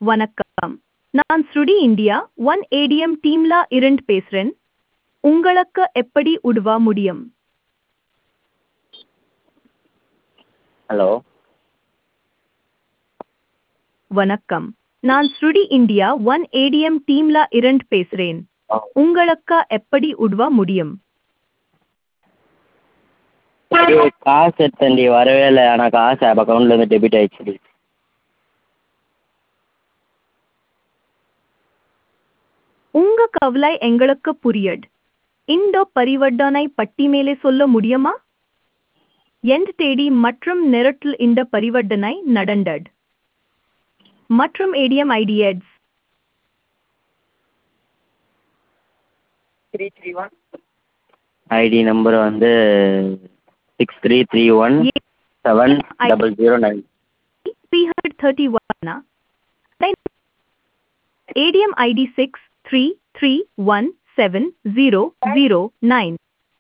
வணக்கம் நான் ஸ்ருடி இந்தியா ஒன் ஏடிஎம் டீம்ல இருந்து பேசுறேன் உங்களுக்கு எப்படி உதவ முடியும் ஹலோ வணக்கம் நான் ஸ்ருடி இந்தியா ஒன் ஏடிஎம் டீம்ல இருந்து பேசுறேன் ஆ உங்களுக்கு எப்படி உதவ முடியும் இது காசு எடுத்தேன்டி வரவே இல்லை ஆனால் காசு அக்கௌண்ட்லேருந்து டெபிட் ஆயிடுச்சுடி உங்க கவலை எங்களுக்கு புரியுது இந்த பரிவர்த்தனை பட்டி மேலே சொல்ல முடியுமா எந்த தேதி மற்றும் நேரத்தில் இந்த பரிவர்த்தனை நடந்தது மற்றும் ATM ID its ID number வந்து six three three one seven double zero nine three hundred thirty one ATM ID six three three one seven zero zero nine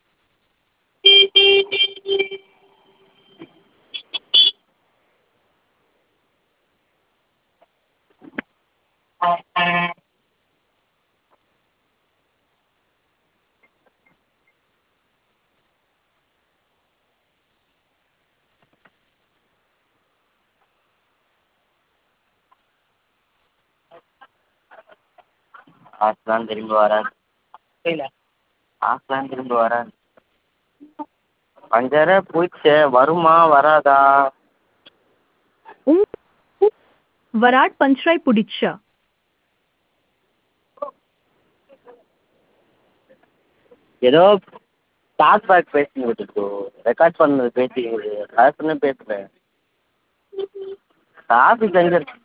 காசுலாம் திரும்ப வராது காசுலாம் திரும்ப வராது அஞ்சாயிரம் போயிடுச்சே வருமா வராதா உங் வராட் பஞ்ச்ராய் புடிச்சா ஏதோ டாக் பேக் பேசிங்க விட்டுட்டு ரெக்கார்ட் பண்ணது பேசிங்க பேசுனே பேசுகிறேன் டிராஃபிக் எங்கே இருக்கு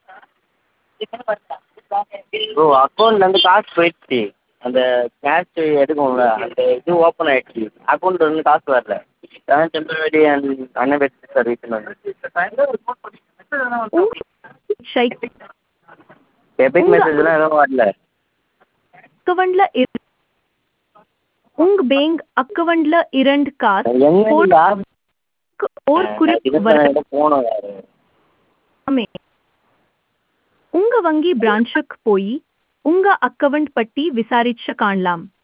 ப்ரோ அக்கௌண்ட்லேருந்து காசு போயிடுச்சு அந்த கேஷ் எடுக்கும்ல அந்த இது ஓப்பன் ஆயிடுச்சு அக்கௌண்ட்லேருந்து காசு வரல அதான் டெம்பரரி அண்ட் அன்அவைலபிள் சர்வீஸ்னு வந்துச்சு உங் ஷைக் டெபிட் மெசேஜ்லாம் எதுவும் வரல அக்கவுண்ட்ல இரு- உங்க பேங்க் அக்கவுண்ட்ல இரண்டு கார் எங்கடா ஓர் குறிப்பு இதுக்கு போனோம் யாரு வராமே உங்க வங்கி பிரான்ச்சுக்கு போய் உங்க அக்கவுண்ட் பட்டி விசாரிச்சு காணலாம்